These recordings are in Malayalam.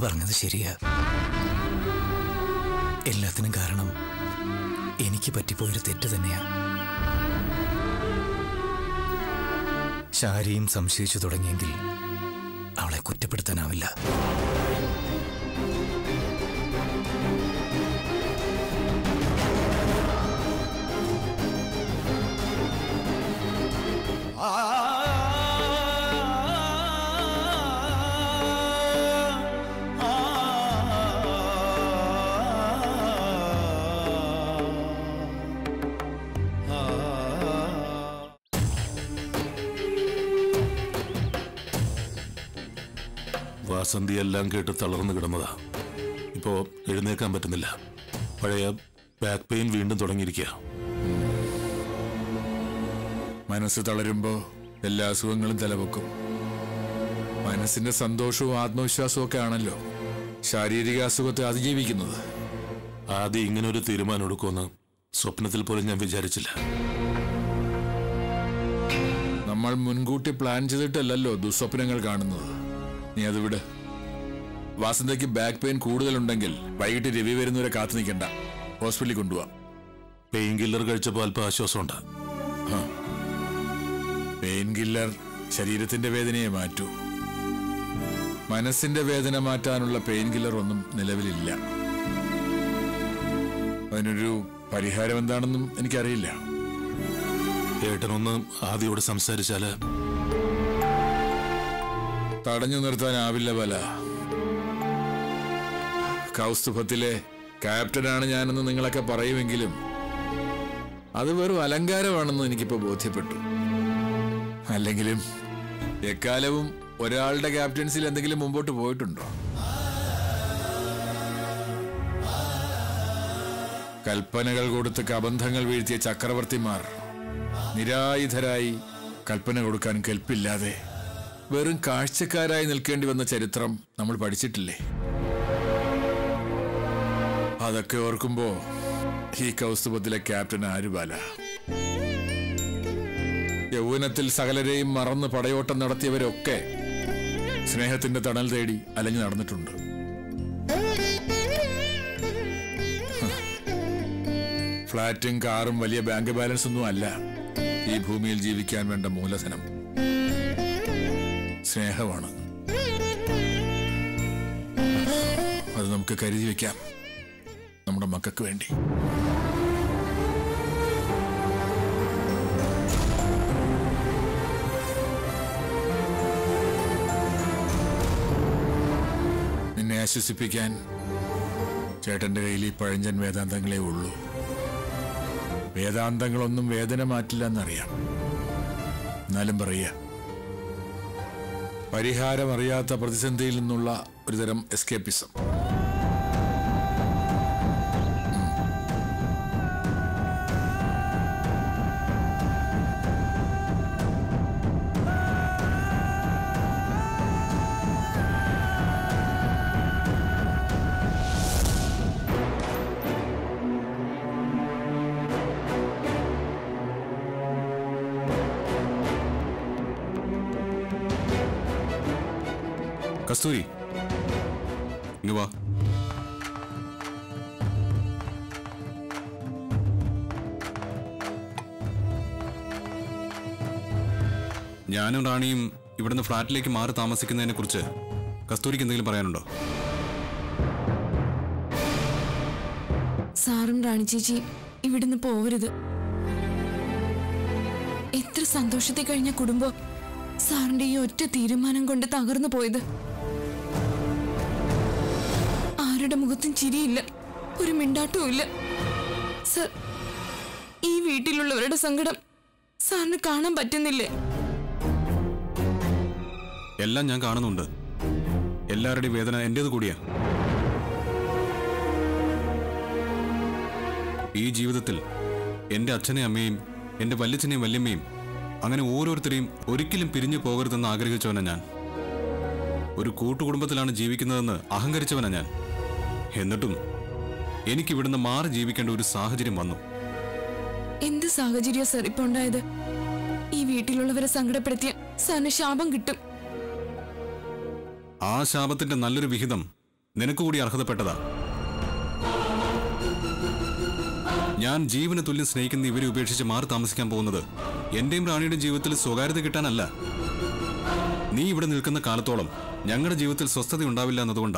പറഞ്ഞത് ശരിയാ എല്ലാത്തിനും കാരണം എനിക്ക് പറ്റിപ്പോയൊരു തെറ്റ് തന്നെയാ ശാരിയും സംശയിച്ചു തുടങ്ങിയെങ്കിൽ അവളെ കുറ്റപ്പെടുത്താനാവില്ല വാസന്തി എല്ലാം കേട്ട് തളർന്നു കിടന്നതാ ഇപ്പോ എഴുന്നേക്കാൻ പറ്റുന്നില്ല പഴയ ബാക്ക് പെയിൻ വീണ്ടും തുടങ്ങിയിരിക്കുക മനസ്സ് തളരുമ്പോ എല്ലാ അസുഖങ്ങളും തലവെക്കും മനസ്സിന്റെ സന്തോഷവും ആത്മവിശ്വാസവും ഒക്കെ ആണല്ലോ ശാരീരിക അസുഖത്തെ അതിജീവിക്കുന്നത് ആദ്യം ഇങ്ങനെ ഒരു തീരുമാനം എടുക്കുമെന്ന് സ്വപ്നത്തിൽ പോലും ഞാൻ വിചാരിച്ചില്ല നമ്മൾ മുൻകൂട്ടി പ്ലാൻ ചെയ്തിട്ടല്ലല്ലോ ദുസ്വപ്നങ്ങൾ കാണുന്നത് നീ അത് വിട് വാസന്തയ്ക്ക് ബാക്ക് പെയിൻ കൂടുതലുണ്ടെങ്കിൽ വൈകിട്ട് രവി വരുന്നവരെ കാത്തു നിൽക്കണ്ട ഹോസ്പിറ്റലിൽ കൊണ്ടുപോവാം പെയിൻ കില്ലർ കഴിച്ചപ്പോൾ അല്പം ആശ്വാസമുണ്ട് പെയിൻ കില്ലർ ശരീരത്തിന്റെ വേദനയെ മാറ്റൂ മനസ്സിന്റെ വേദന മാറ്റാനുള്ള പെയിൻ കില്ലർ ഒന്നും നിലവിലില്ല അതിനൊരു പരിഹാരം എന്താണെന്നും എനിക്കറിയില്ല ഏട്ടനൊന്ന് ആദ്യയോട് സംസാരിച്ചാല് തടഞ്ഞു നിർത്താനാവില്ല ബല കൗസ്തുഭത്തിലെ ക്യാപ്റ്റനാണ് ഞാനെന്ന് നിങ്ങളൊക്കെ പറയുമെങ്കിലും അത് വെറും അലങ്കാരമാണെന്ന് എനിക്കിപ്പോ ബോധ്യപ്പെട്ടു അല്ലെങ്കിലും എക്കാലവും ഒരാളുടെ ക്യാപ്റ്റൻസിൽ എന്തെങ്കിലും മുമ്പോട്ട് പോയിട്ടുണ്ടോ കൽപ്പനകൾ കൊടുത്ത് കബന്ധങ്ങൾ വീഴ്ത്തിയ ചക്രവർത്തിമാർ നിരായുധരായി കൽപ്പന കൊടുക്കാൻ കെൽപ്പില്ലാതെ വെറും കാഴ്ചക്കാരായി നിൽക്കേണ്ടി വന്ന ചരിത്രം നമ്മൾ പഠിച്ചിട്ടില്ലേ അതൊക്കെ ഓർക്കുമ്പോ ഈ കൗസ്തുഭത്തിലെ ക്യാപ്റ്റൻ ആരുബാല യൗവനത്തിൽ സകലരെയും മറന്ന് പടയോട്ടം നടത്തിയവരൊക്കെ സ്നേഹത്തിന്റെ തണൽ തേടി അലഞ്ഞു നടന്നിട്ടുണ്ട് ഫ്ലാറ്റും കാറും വലിയ ബാങ്ക് ബാലൻസ് ഒന്നും അല്ല ഈ ഭൂമിയിൽ ജീവിക്കാൻ വേണ്ട മൂലധനം സ്നേഹമാണ് അത് നമുക്ക് കരുതി വെക്കാം നമ്മുടെ മക്കൾക്ക് വേണ്ടി നിന്നെ ആശ്വസിപ്പിക്കാൻ ചേട്ടന്റെ കയ്യിൽ ഈ പഴഞ്ചൻ വേദാന്തങ്ങളേ ഉള്ളൂ വേദാന്തങ്ങളൊന്നും വേദന മാറ്റില്ല എന്നറിയാം എന്നാലും പറയുക പരിഹാരം അറിയാത്ത പ്രതിസന്ധിയിൽ നിന്നുള്ള ഒരുതരം എസ്കേപ്പിസം കസ്തൂരി ഇങ്ങ് വാ ഞാനും റാണിയും ഇവിടുന്ന് ഫ്ലാറ്റിലേക്ക് മാറി താമസിക്കുന്നതിനെ കുറിച്ച് കസ്തൂരിക്ക് എന്തെങ്കിലും പറയാനുണ്ടോ സാറും റാണി ചേച്ചി ഇവിടുന്ന് പോവരുത് എത്ര സന്തോഷത്തെ കഴിഞ്ഞ കുടുംബം സാറിന്റെ ഈ ഒറ്റ തീരുമാനം കൊണ്ട് തകർന്നു പോയത് ആരുടെ മുഖത്തും ചിരിയില്ല ഒരു മിണ്ടാട്ടവും ഇല്ല സർ ഈ വീട്ടിലുള്ളവരുടെ സങ്കടം സാറിന് കാണാൻ പറ്റുന്നില്ലേ എല്ലാം ഞാൻ കാണുന്നുണ്ട് എല്ലാവരുടെയും വേദന എന്റേത് കൂടിയാ ഈ ജീവിതത്തിൽ എന്റെ അച്ഛനെയും അമ്മയും എന്റെ വല്യച്ഛനെയും വല്യമ്മയും അങ്ങനെ ഓരോരുത്തരെയും ഒരിക്കലും പിരിഞ്ഞു പോകരുതെന്ന് ആഗ്രഹിച്ചവനാ ഞാൻ ഒരു കൂട്ടുകുടുംബത്തിലാണ് ജീവിക്കുന്നതെന്ന് അഹങ്കരിച്ചവനാ ഞാൻ എന്നിട്ടും എനിക്ക് ഇവിടുന്ന് മാറി ജീവിക്കേണ്ട ഒരു സാഹചര്യം വന്നു എന്ത് സാഹചര്യ സർ ഇപ്പൊ ഉണ്ടായത് ഈ വീട്ടിലുള്ളവരെ സങ്കടപ്പെടുത്തിയ സാറിന് ശാപം കിട്ടും ആ ശാപത്തിന്റെ നല്ലൊരു വിഹിതം നിനക്ക് കൂടി അർഹതപ്പെട്ടതാ ഞാൻ ജീവന് തുല്യം സ്നേഹിക്കുന്ന ഇവരെ ഉപേക്ഷിച്ച് മാറി താമസിക്കാൻ പോകുന്നത് എന്റെയും റാണിയുടെ ജീവിതത്തിൽ സ്വകാര്യത കിട്ടാനല്ല നീ ഇവിടെ നിൽക്കുന്ന കാലത്തോളം ഞങ്ങളുടെ ജീവിതത്തിൽ സ്വസ്ഥത ഉണ്ടാവില്ല എന്നതുകൊണ്ടാ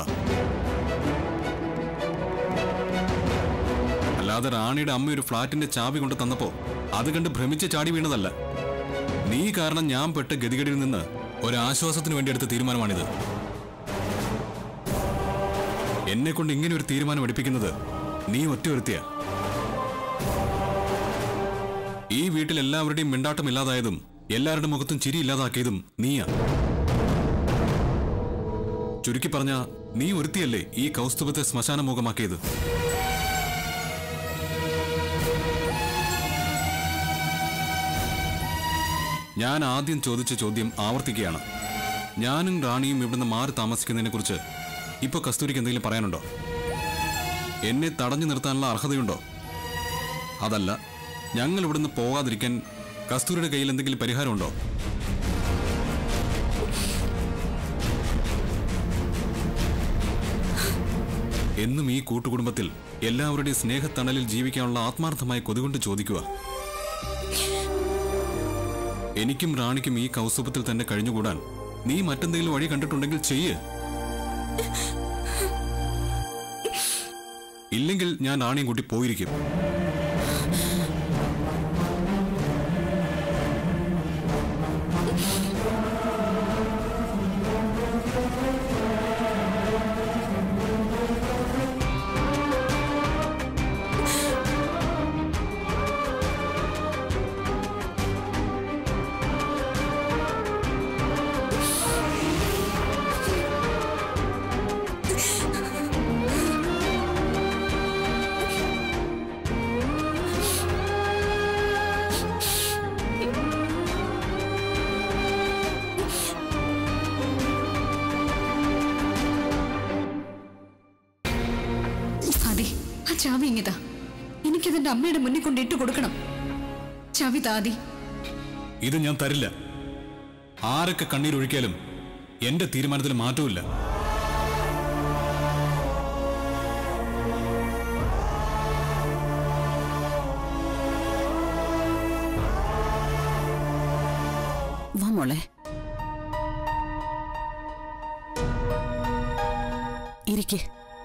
അല്ലാതെ റാണിയുടെ അമ്മ ഒരു ഫ്ളാറ്റിന്റെ ചാവി കൊണ്ട് തന്നപ്പോ അത് കണ്ട് ഭ്രമിച്ച് ചാടി വീണതല്ല നീ കാരണം ഞാൻ പെട്ട ഗതികേടിൽ നിന്ന് ഒരാശ്വാസത്തിന് വേണ്ടി എടുത്ത തീരുമാനമാണിത് എന്നെ കൊണ്ട് ഇങ്ങനെ ഒരു തീരുമാനം എടുപ്പിക്കുന്നത് നീ ഒറ്റ ഒരുത്തിയ ഈ വീട്ടിൽ എല്ലാവരുടെയും മിണ്ടാട്ടം ഇല്ലാതായതും എല്ലാവരുടെ മുഖത്തും ചിരി ഇല്ലാതാക്കിയതും നീയാ ചുരുക്കി പറഞ്ഞ നീ ഒരുത്തിയല്ലേ ഈ കൗസ്തുഭത്തെ ശ്മശാനമുഖമാക്കിയത് ഞാൻ ആദ്യം ചോദിച്ച ചോദ്യം ആവർത്തിക്കുകയാണ് ഞാനും റാണിയും ഇവിടുന്ന് മാറി താമസിക്കുന്നതിനെ കുറിച്ച് ഇപ്പൊ കസ്തൂരിക്ക് എന്തെങ്കിലും പറയാനുണ്ടോ എന്നെ തടഞ്ഞു നിർത്താനുള്ള അർഹതയുണ്ടോ അതല്ല ഞങ്ങൾ ഇവിടുന്ന് പോകാതിരിക്കാൻ കസ്തൂരിയുടെ കയ്യിൽ എന്തെങ്കിലും പരിഹാരമുണ്ടോ എന്നും ഈ കൂട്ടുകുടുംബത്തിൽ എല്ലാവരുടെയും സ്നേഹത്തണലിൽ ജീവിക്കാനുള്ള ആത്മാർത്ഥമായ കൊതികൊണ്ട് ചോദിക്കുക എനിക്കും റാണിക്കും ഈ കൗസുഭത്തിൽ തന്നെ കഴിഞ്ഞുകൂടാൻ നീ മറ്റെന്തെങ്കിലും വഴി കണ്ടിട്ടുണ്ടെങ്കിൽ ചെയ്യ് ഇല്ലെങ്കിൽ ഞാൻ റാണിയും കൂട്ടി പോയിരിക്കും അതെ ആ ചാവി ഇങ്ങിതാ എനിക്കതെന്റെ അമ്മയുടെ മുന്നിൽ കൊണ്ട് ഇട്ട് കൊടുക്കണം ചാവി താതി ഇത് ഞാൻ തരില്ല ആരൊക്കെ കണ്ണീരൊഴിക്കാലും എന്റെ തീരുമാനത്തിൽ മാറ്റമില്ല വാ മോളെ ഇരിക്കെ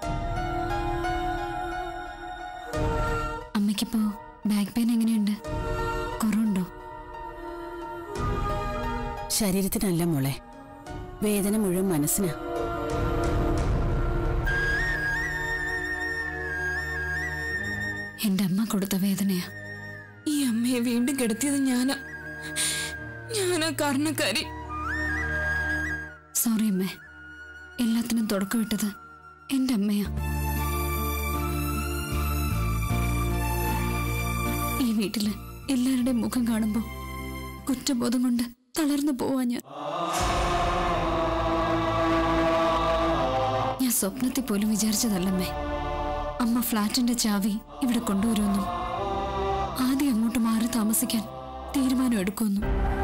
അമ്മയ്ക്കിപ്പോ ബാക്ക് പെയിൻ എങ്ങനെയുണ്ട് കുറവുണ്ടോ ശരീരത്തിനല്ല മോളെ വേദന മുഴുവൻ മനസ്സിനാ എന്റെ അമ്മ കൊടുത്ത വേദനയാ ഈ അമ്മയെ വീണ്ടും കിടത്തിയത് ഞാനാ ഞാനാ കാരണക്കാരി സോറി അമ്മേ എല്ലാത്തിനും തുടക്കമിട്ടത് എന്റെ അമ്മയാ ഈ വീട്ടില് എല്ലാവരുടെയും മുഖം കാണുമ്പോ കുറ്റബോധം കൊണ്ട് തളർന്നു പോവാ ഞാൻ ഞാൻ സ്വപ്നത്തിൽ പോലും വിചാരിച്ചതല്ലമ്മേ അമ്മ ഫ്ലാറ്റിന്റെ ചാവി ഇവിടെ കൊണ്ടുവരുമെന്നും ആദ്യം അങ്ങോട്ട് മാറി താമസിക്കാൻ തീരുമാനം എടുക്കുമെന്നും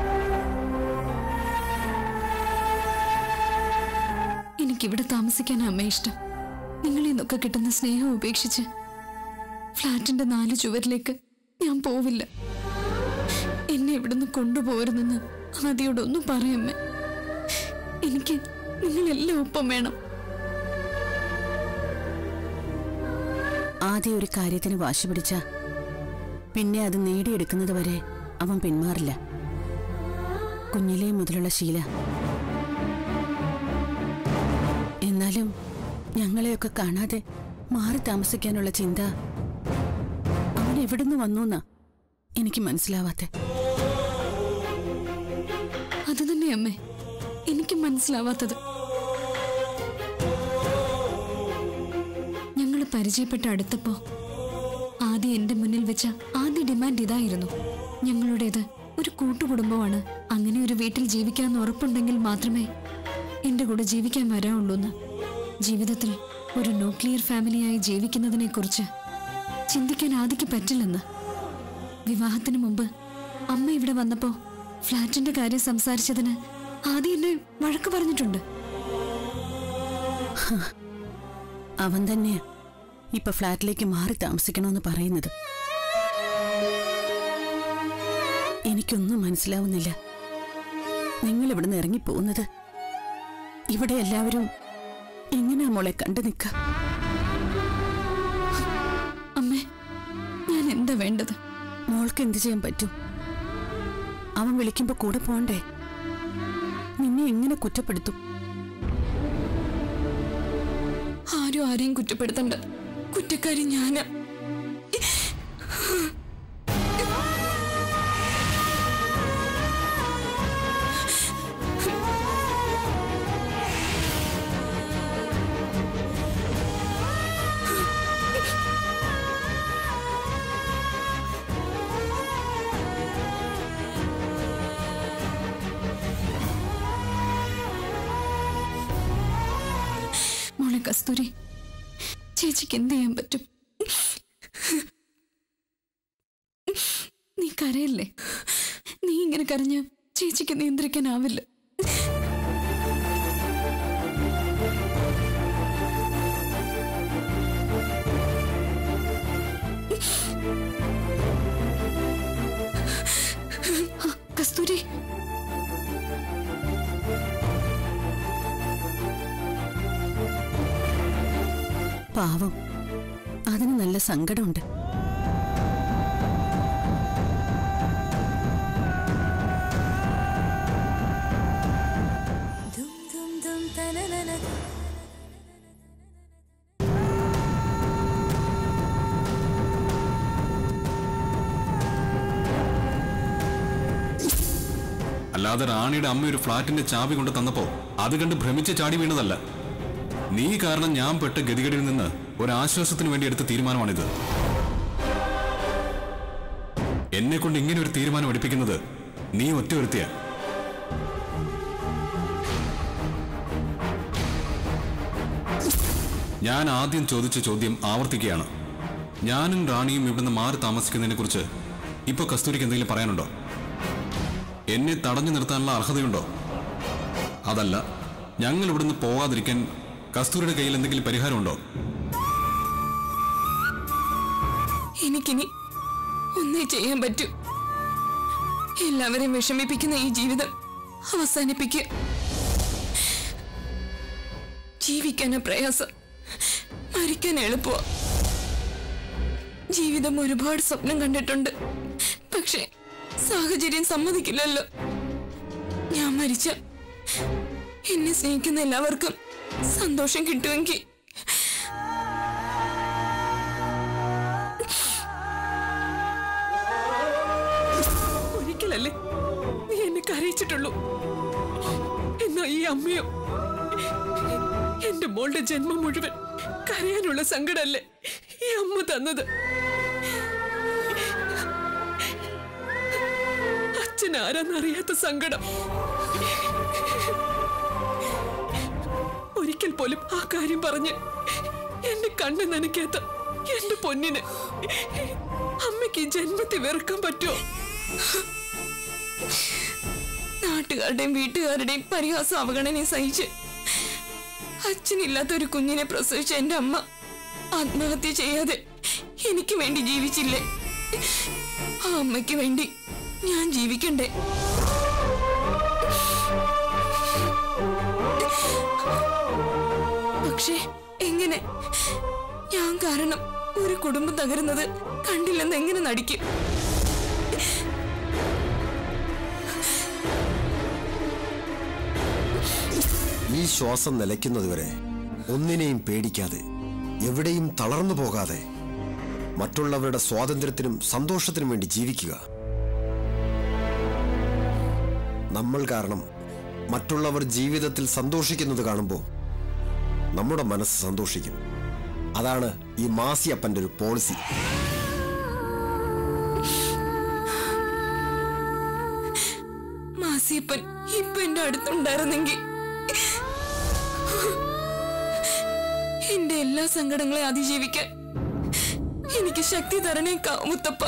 എനിക്കിവിടെ താമസിക്കാൻ അമ്മ ഇഷ്ടം നിങ്ങളിൽ നിന്നൊക്കെ കിട്ടുന്ന സ്നേഹം ഉപേക്ഷിച്ച് ഫ്ലാറ്റിന്റെ നാല് ചുവരിലേക്ക് ഞാൻ പോവില്ല എന്നെ ഇവിടുന്ന് കൊണ്ടുപോകരുതെന്ന് ആദ്യോടൊന്നും പറയമ്മേ എനിക്ക് നിങ്ങളെല്ലാം ഒപ്പം വേണം ആദ്യം ഒരു കാര്യത്തിന് വാശി പിടിച്ച പിന്നെ അത് നേടിയെടുക്കുന്നത് വരെ അവൻ പിന്മാറില്ല കുഞ്ഞിലേ മുതലുള്ള ശീല എന്നാലും ഞങ്ങളെയൊക്കെ കാണാതെ മാറി താമസിക്കാനുള്ള ചിന്ത അവൻ എവിടുന്ന് വന്നു എന്നാ എനിക്ക് മനസ്സിലാവാത്തെ അത് തന്നെ അമ്മേ എനിക്ക് മനസ്സിലാവാത്തത് ഞങ്ങൾ പരിചയപ്പെട്ട അടുത്തപ്പോ ആദ്യം എന്റെ മുന്നിൽ വെച്ച ആദ്യ ഡിമാൻഡ് ഇതായിരുന്നു ഞങ്ങളുടേത് ഒരു കൂട്ടുകുടുംബമാണ് അങ്ങനെ ഒരു വീട്ടിൽ ജീവിക്കാമെന്ന് ഉറപ്പുണ്ടെങ്കിൽ മാത്രമേ എന്റെ കൂടെ ജീവിക്കാൻ വരാവുള്ളൂന്ന് ജീവിതത്തിൽ ഒരു ന്യൂക്ലിയർ ഫാമിലിയായി ജീവിക്കുന്നതിനെ കുറിച്ച് ചിന്തിക്കാൻ ആദിക്ക് പറ്റില്ലെന്ന് വിവാഹത്തിന് മുമ്പ് അമ്മ ഇവിടെ വന്നപ്പോ ഫ്ലാറ്റിന്റെ കാര്യം സംസാരിച്ചതിന് ആദ്യം എന്നെ വഴക്ക് പറഞ്ഞിട്ടുണ്ട് അവൻ തന്നെയാ ഇപ്പൊ ഫ്ലാറ്റിലേക്ക് മാറി താമസിക്കണമെന്ന് പറയുന്നത് എനിക്കൊന്നും മനസ്സിലാവുന്നില്ല നിങ്ങൾ ഇവിടുന്ന് ഇറങ്ങിപ്പോകുന്നത് ഇവിടെ എല്ലാവരും എങ്ങനെയാ മോളെ കണ്ടു നിൽക്ക അമ്മേ ഞാൻ എന്താ വേണ്ടത് മോൾക്ക് എന്ത് ചെയ്യാൻ പറ്റും അവൻ വിളിക്കുമ്പോ കൂടെ പോണ്ടേ നിന്നെ എങ്ങനെ കുറ്റപ്പെടുത്തും ആരും ആരെയും കുറ്റപ്പെടുത്തണ്ട കുറ്റക്കാരി ഞാനാ മോളെ കസ്തൂരി ചേച്ചിക്ക് എന്ത് ചെയ്യാൻ പറ്റും നീ കരയല്ലേ നീ ഇങ്ങനെ കരഞ്ഞ ചേച്ചിക്ക് നിയന്ത്രിക്കാനാവില്ല കസ്തൂരി പാവം അതിന് നല്ല സങ്കടമുണ്ട് അല്ലാതെ റാണിയുടെ അമ്മ ഒരു ഫ്ലാറ്റിന്റെ ചാവി കൊണ്ട് തന്നപ്പോ അത് കണ്ട് ഭ്രമിച്ച് ചാടി വീണതല്ല നീ കാരണം ഞാൻ പെട്ട ഗതികേടിൽ നിന്ന് ഒരാശ്വാസത്തിന് വേണ്ടി എടുത്ത തീരുമാനമാണിത് എന്നെ കൊണ്ട് ഇങ്ങനെ ഒരു തീരുമാനം എടുപ്പിക്കുന്നത് നീ ഒറ്റ ഒരുത്തിയ ഞാൻ ആദ്യം ചോദിച്ച ചോദ്യം ആവർത്തിക്കുകയാണ് ഞാനും റാണിയും ഇവിടുന്ന് മാറി താമസിക്കുന്നതിനെ കുറിച്ച് ഇപ്പൊ കസ്തൂരിക്ക് എന്തെങ്കിലും പറയാനുണ്ടോ എന്നെ തടഞ്ഞു നിർത്താനുള്ള അർഹതയുണ്ടോ അതല്ല ഞങ്ങൾ ഇവിടുന്ന് പോകാതിരിക്കാൻ കസ്തൂരിയുടെ കയ്യിൽ എന്തെങ്കിലും പരിഹാരമുണ്ടോ എനിക്കിനി ഒന്നേ ചെയ്യാൻ പറ്റൂ എല്ലാവരെയും വിഷമിപ്പിക്കുന്ന ഈ ജീവിതം അവസാനിപ്പിക്കുക ജീവിക്കാനാ പ്രയാസം മരിക്കാൻ എളുപ്പമാ ജീവിതം ഒരുപാട് സ്വപ്നം കണ്ടിട്ടുണ്ട് പക്ഷെ സാഹചര്യം സമ്മതിക്കില്ലല്ലോ ഞാൻ മരിച്ച എന്നെ സ്നേഹിക്കുന്ന എല്ലാവർക്കും സന്തോഷം കിട്ടുമെങ്കിൽ ഒരിക്കലല്ലേ നീ എന്നെ കരയിച്ചിട്ടുള്ളൂ എന്നാ ഈ അമ്മയോ എന്റെ മോളുടെ ജന്മം മുഴുവൻ കരയാനുള്ള സങ്കടല്ലേ ഈ അമ്മ തന്നത് അച്ഛൻ ആരാന്നറിയാത്ത സങ്കടം ഒരിക്കൽ പോലും ആ കാര്യം പറഞ്ഞ് എന്റെ കണ്ണ് നനയ്ക്കാത്ത എന്റെ പൊന്നിന് അമ്മയ്ക്ക് ഈ ജന്മത്തെ വെറുക്കാൻ പറ്റുമോ നാട്ടുകാരുടെയും വീട്ടുകാരുടെയും പരിഹാസം അവഗണനയും സഹിച്ച് അച്ഛനില്ലാത്ത ഒരു കുഞ്ഞിനെ പ്രസവിച്ച എന്റെ അമ്മ ആത്മഹത്യ ചെയ്യാതെ എനിക്ക് വേണ്ടി ജീവിച്ചില്ലേ ആ അമ്മയ്ക്ക് വേണ്ടി ഞാൻ ജീവിക്കണ്ടേ പക്ഷേ എങ്ങനെ ഞാൻ കാരണം ഒരു കുടുംബം തകരുന്നത് കണ്ടില്ലെന്ന് എങ്ങനെ നടിക്കും ഈ ശ്വാസം നിലയ്ക്കുന്നതുവരെ ഒന്നിനെയും പേടിക്കാതെ എവിടെയും തളർന്നു പോകാതെ മറ്റുള്ളവരുടെ സ്വാതന്ത്ര്യത്തിനും സന്തോഷത്തിനും വേണ്ടി ജീവിക്കുക നമ്മൾ കാരണം മറ്റുള്ളവർ ജീവിതത്തിൽ സന്തോഷിക്കുന്നത് കാണുമ്പോൾ നമ്മുടെ മനസ്സ് സന്തോഷിക്കും അതാണ് ഈ മാസിയപ്പൻ്റെ ഒരു പോളിസി മാസിയപ്പൻ ഇപ്പൊ എന്റെ അടുത്തുണ്ടായിരുന്നെങ്കിൽ എന്റെ എല്ലാ സങ്കടങ്ങളെ അതിജീവിക്കാൻ എനിക്ക് ശക്തി തരണേ കാമുത്തപ്പ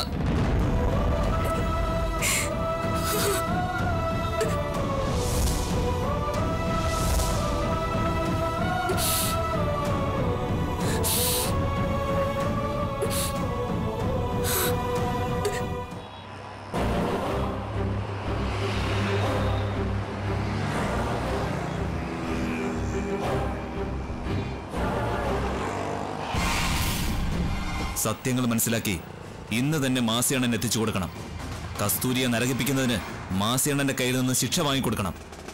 സത്യങ്ങൾ മനസ്സിലാക്കി ഇന്ന് തന്നെ മാസിയണ്ണൻ എത്തിച്ചു കൊടുക്കണം കസ്തൂരിയെ നരകിപ്പിക്കുന്നതിന് മാസിയണ്ണന്റെ കയ്യിൽ നിന്ന് ശിക്ഷ വാങ്ങിക്കൊടുക്കണം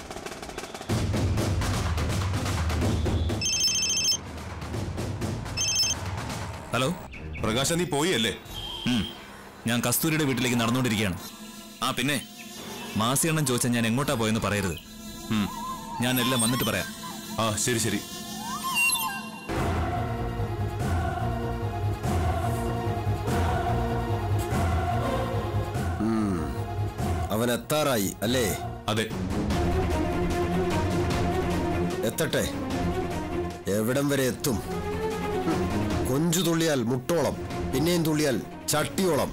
ഹലോ പ്രകാശ നീ പോയി അല്ലേ ഉം. ഞാൻ കസ്തൂരിയുടെ വീട്ടിലേക്ക് നടന്നുകൊണ്ടിരിക്കുകയാണ് ആ പിന്നെ മാസിയണ്ണൻ ചോദിച്ചാൽ ഞാൻ എങ്ങോട്ടാ പോയെന്ന് പറയരുത് ഉം. ഞാൻ എല്ലാം വന്നിട്ട് പറയാം ആ ശരി ശരി അവൻ എത്താറായി അല്ലേ അതെ എത്തട്ടെ എവിടം വരെ എത്തും ഹും. കൊഞ്ചു തുള്ളിയാൽ മുട്ടോളം പിന്നെയും തുള്ളിയാൽ ചട്ടിയോളം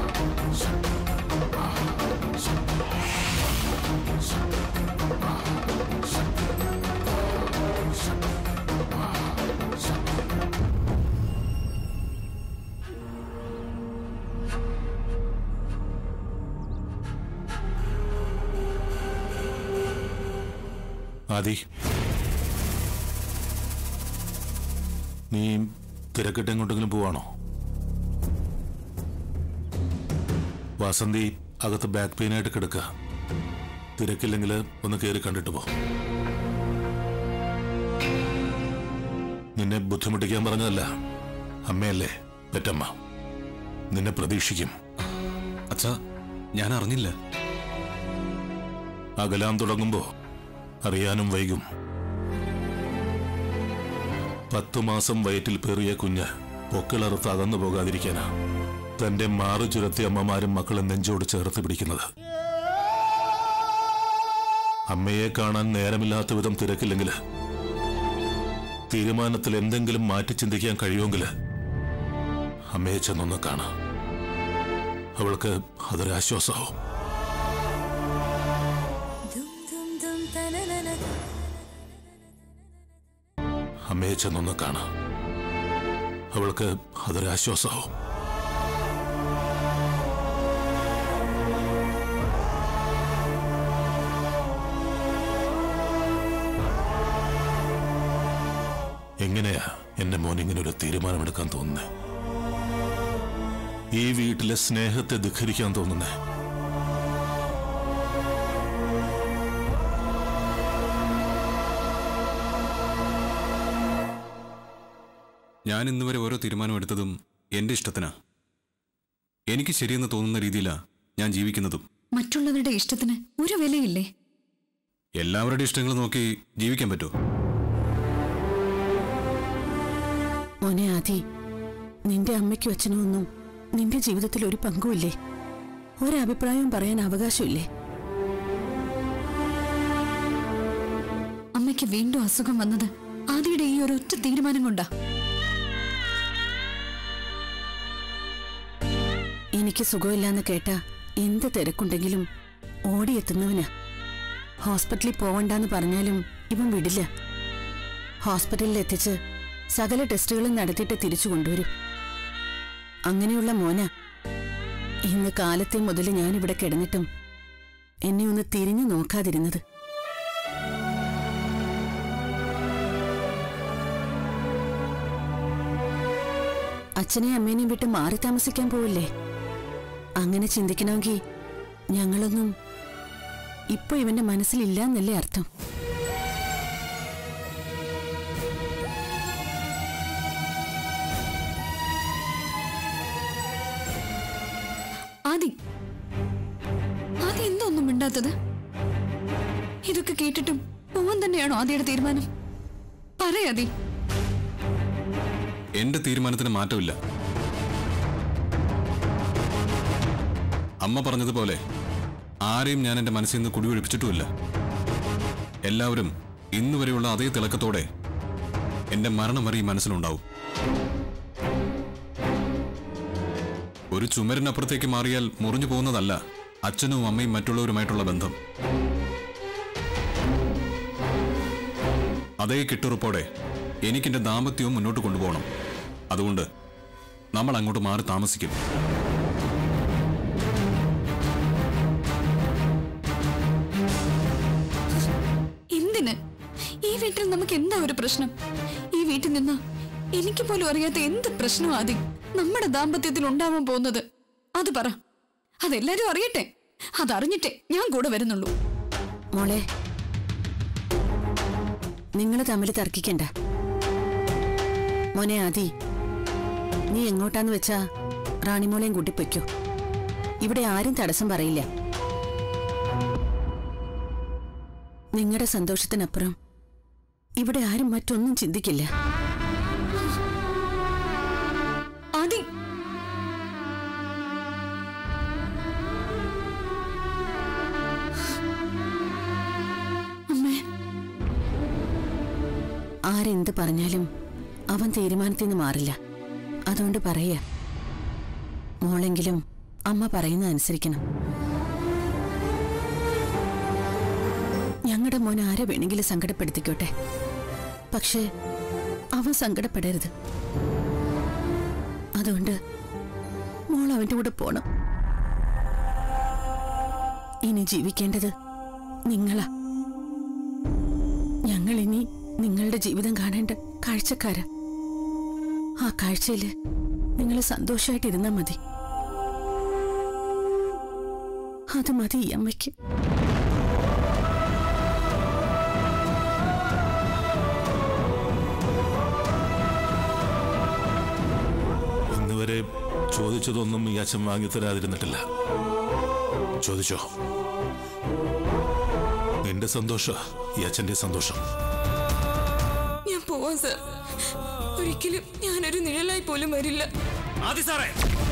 ആദി നീ തിരക്കിട്ട് എങ്ങോട്ടെങ്കിലും പോവാണോ വാസന്തി അകത്ത് ബാക്ക് പെയിനായിട്ട് കിടക്കുക തിരക്കില്ലെങ്കിൽ ഒന്ന് കയറി കണ്ടിട്ട് പോ നിന്നെ ബുദ്ധിമുട്ടിക്കാൻ പറഞ്ഞതല്ല അമ്മയല്ലേ പെറ്റമ്മ നിന്നെ പ്രതീക്ഷിക്കും അച്ഛാ ഞാൻ അറിഞ്ഞില്ല അകലാൻ തുടങ്ങുമ്പോ അറിയാനും വൈകും പത്തു മാസം വയറ്റിൽ പേറിയ കുഞ്ഞ് പൊക്കിളറുത്ത് അകന്നു പോകാതിരിക്കാനാ തന്റെ മാറു ചുരത്തി അമ്മമാരും മക്കളും നെഞ്ചോട് ചേർത്ത് പിടിക്കുന്നത് അമ്മയെ കാണാൻ നേരമില്ലാത്ത വിധം തിരക്കില്ലെങ്കിൽ തീരുമാനത്തിൽ എന്തെങ്കിലും മാറ്റി ചിന്തിക്കാൻ കഴിയുമെങ്കിൽ അമ്മയെ ചെന്നൊന്ന് കാണാം അവൾക്ക് അതൊരാശ്വാസമാവും അമ്മയെ ചെന്നൊന്ന് കാണാം അവൾക്ക് അതൊരാശ്വാസമാവും എങ്ങനെയാ എന്റെ മോൻ ഇങ്ങനെ ഒരു തീരുമാനമെടുക്കാൻ തോന്നുന്നത് ഈ വീട്ടിലെ സ്നേഹത്തെ ധിഖരിക്കാൻ തോന്നുന്നേ ഞാൻ ഇന്ന് വരെ ഓരോ തീരുമാനമെടുത്തതും എൻ്റെ ഇഷ്ടത്തിനാ എനിക്ക് ശരിയെന്ന് തോന്നുന്ന രീതിയിലാ ഞാൻ ജീവിക്കുന്നതും മറ്റുള്ളവരുടെ ഇഷ്ടത്തിന് ഒരു വിലയില്ലേ എല്ലാവരുടെ ഇഷ്ടങ്ങൾ നോക്കി ജീവിക്കാൻ പറ്റുമോ മോനെ ആദി നിന്റെ അമ്മയ്ക്കും അച്ഛനും ഒന്നും നിന്റെ ജീവിതത്തിൽ ഒരു പങ്കുമില്ലേ ഒരഭിപ്രായവും പറയാൻ അവകാശമില്ലേ അമ്മയ്ക്ക് വീണ്ടും അസുഖം വന്നത് ആദിയുടെ ഈ ഒരു ഒറ്റ തീരുമാനം കൊണ്ടാ എനിക്ക് സുഖമില്ലാന്ന് കേട്ട എന്ത് തിരക്കുണ്ടെങ്കിലും ഓടിയെത്തുന്നവനാ ഹോസ്പിറ്റലിൽ പോവണ്ടെന്ന് പറഞ്ഞാലും ഇവൻ വിടില്ല ഹോസ്പിറ്റലിൽ എത്തിച്ച് സകല ടെസ്റ്റുകളും നടത്തിയിട്ട് തിരിച്ചു കൊണ്ടുവരും അങ്ങനെയുള്ള മോന ഇന്ന് കാലത്തെ മുതൽ ഞാനിവിടെ കിടന്നിട്ടും എന്നെ ഒന്ന് തിരിഞ്ഞു നോക്കാതിരുന്നത് അച്ഛനെയും അമ്മേനെയും വിട്ട് മാറി താമസിക്കാൻ പോവില്ലേ അങ്ങനെ ചിന്തിക്കണമെങ്കിൽ ഞങ്ങളൊന്നും ഇപ്പൊ ഇവന്റെ മനസ്സിലില്ല എന്നല്ലേ അർത്ഥം ആദി ആദി എന്തൊന്നും മിണ്ടാത്തത് ഇതൊക്കെ കേട്ടിട്ടും പോവാൻ തന്നെയാണോ ആദിയുടെ തീരുമാനം പറയാതി എൻ്റെ തീരുമാനത്തിന് മാറ്റമില്ല അമ്മ പറഞ്ഞതുപോലെ ആരെയും ഞാൻ എൻ്റെ മനസ്സിൽ നിന്ന് കുടിയൊഴിപ്പിച്ചിട്ടുമില്ല എല്ലാവരും ഇന്ന് വരെയുള്ള അതേ തിളക്കത്തോടെ എൻ്റെ മരണം വരെ ഈ മനസ്സിലുണ്ടാവും ഒരു ചുമരിനപ്പുറത്തേക്ക് മാറിയാൽ മുറിഞ്ഞു പോകുന്നതല്ല അച്ഛനും അമ്മയും മറ്റുള്ളവരുമായിട്ടുള്ള ബന്ധം അതേ കിട്ടുറപ്പോടെ എനിക്കെന്റെ ദാമ്പത്യവും മുന്നോട്ട് കൊണ്ടുപോകണം അതുകൊണ്ട് നമ്മൾ അങ്ങോട്ട് മാറി താമസിക്കും എന്തിന് ഈ വീട്ടിൽ നമുക്ക് എന്താ ഒരു പ്രശ്നം ഈ വീട്ടിൽ നിന്ന് എനിക്ക് പോലും അറിയാത്ത എന്ത് പ്രശ്നം ആദി നമ്മുടെ ദാമ്പത്യത്തിൽ ഉണ്ടാവാൻ പോകുന്നത് അത് പറ അതെല്ലാരും അറിയട്ടെ അതറിഞ്ഞിട്ടേ ഞാൻ കൂടെ വരുന്നുള്ളൂ മോളെ നിങ്ങൾ തമ്മിൽ തർക്കിക്കണ്ട മോനെ ആദി നീ എങ്ങോട്ടാന്ന് വെച്ചാ റാണിമോളെയും കൂട്ടി പൊയ്ക്കോ ഇവിടെ ആരും തടസ്സം പറയില്ല നിങ്ങളുടെ സന്തോഷത്തിനപ്പുറം ഇവിടെ ആരും മറ്റൊന്നും ചിന്തിക്കില്ല ആദി അമ്മേ ആരെന്ത് പറഞ്ഞാലും അവൻ തീരുമാനത്തിൽ നിന്ന് മാറില്ല അതുകൊണ്ട് പറയാ മോളെങ്കിലും അമ്മ പറയുന്നത് അനുസരിക്കണം ഞങ്ങളുടെ മോൻ ആരെ വേണമെങ്കിലും സങ്കടപ്പെടുത്തിക്കോട്ടെ പക്ഷേ അവൻ സങ്കടപ്പെടരുത് അതുകൊണ്ട് മോൾ അവന്റെ കൂടെ പോണം ഇനി ജീവിക്കേണ്ടത് നിങ്ങളാ ഞങ്ങൾ ഇനി നിങ്ങളുടെ ജീവിതം കാണേണ്ട കാഴ്ചക്കാരാ ആ കാഴ്ചയില് നിങ്ങൾ സന്തോഷമായിട്ടിരുന്നാ മതി അത് മതി ഈ അമ്മയ്ക്ക് ഇന്നുവരെ ചോദിച്ചതൊന്നും ഈ അച്ഛൻ വാങ്ങിത്തരാതിരുന്നിട്ടില്ല ചോദിച്ചോ നിന്റെ സന്തോഷ ഈ അച്ഛന്റെ സന്തോഷം ഞാൻ പോവാം സർ ഒരിക്കലും ഞാനൊരു നിഴലായി പോലും വരില്ല ആദി സാറേ